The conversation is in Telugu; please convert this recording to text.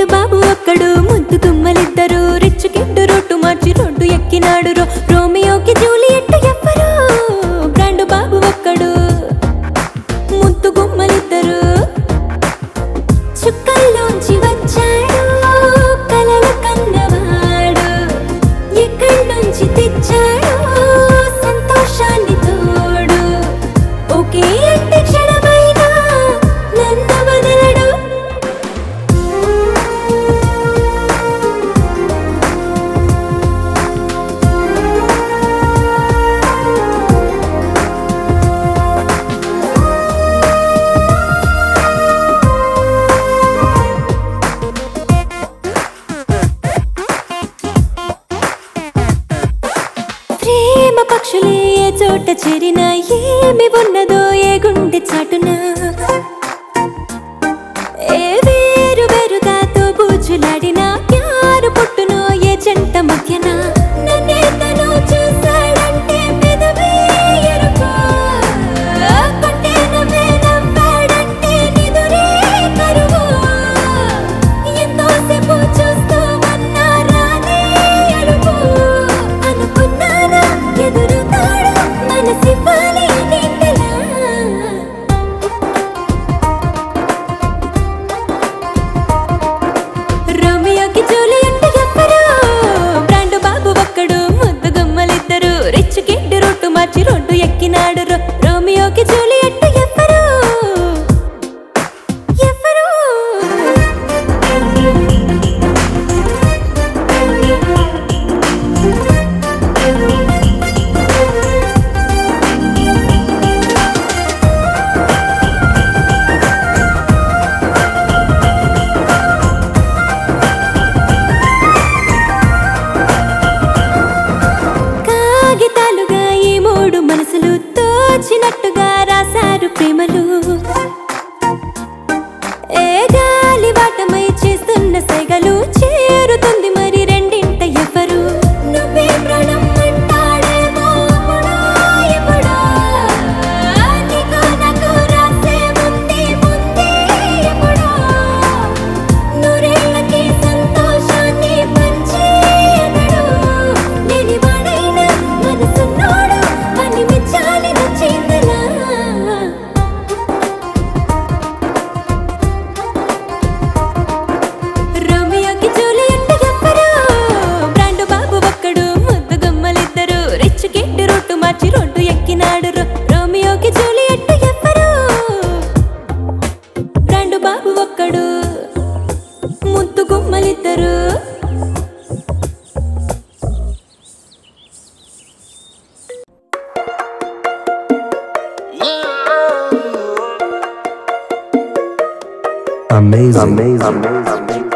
బ్రాండ్ బాబు ఒక్కడు ముద్దు గుమ్మలిద్దరు రిచ్ కిడ్డు రొట్టు మార్చి రోడ్డు ఎక్కినాడు రో రోమియోకి జూలియట్ ఎవ్వరు బ్రాండ్ బాబు ఒక్కడు ముద్దు గుమ్మలిద్దరు చుక్కల్లోంచి వచ్చాడు కలల కన్నవాడు ఎక్కడి నుంచి తెచ్చాడు సంతోషాన్ని తోడు ఒకే అంటే క్షణమైనా నన్ను వదలడు ప్రేమ పక్షులే ఏ చోట చేరినా ఏమి ఉన్నదో ఏ గుండె చాటున ఏ వేరు వేరుగా తోబూచులాడినా యారు పుట్టునో ఏ జంట మధ్యన నన్నే తను చూశాడంటే పెదవే ఎరుపు. కొంటే నవ్వే నవ్వాడంటే నిదురే కరువు. ఎంతోసేపు చూస్తూ ఉన్నా రానే అరుపు. అనుకున్నానా ఎదురుతాడు మనసివ్వాలి నిండలా రోమియోకి జూలియట్ ఎవ్వరు బ్రాండ్ బాబు ఒక్కడు ముద్దు గుమ్మలిద్దరు రిచ్ కిడ్ రొట్టు మార్చి రోడ్డు ఎక్కినాడు రో- రోమియోకి జూలియట్ ఎవ్వరు ఎవ్వరు కాగితాలుగా ఈ మూడు మనసులు తోచినట్టుగా రాశారు ప్రేమలు ఏ గాలి వాటమై చేస్తున్న సైగలు చేరుతుంది మరి రెండింట ఎవరు నువ్వే ప్రాణం అంటాడేమో అప్పుడో ఎప్పుడో. నీకు నాకు రాసే ఉంది ముందే ఎప్పుడో. నూరేళ్ళకి సంతోషాన్ని పంచేయగడు. లేనివాడైనా మనసున్నోడు అని మెచ్చాలి నచ్చిందలా రోమియోకి జూలియట్ ఎవ్వరు బ్రాండ్ బాబు ఒక్కడు ముద్దు గుమ్మలిద్దరు రిచ్ కిడ్ రొట్టు మార్చి రోడ్డు ఎక్కినాడు రో- రోమియోకి జూలియట్ ఎవ్వరు బ్రాండ్ బాబు ఒక్కడు ముద్దు గుమ్మలిద్దరు Amazing. Amazing.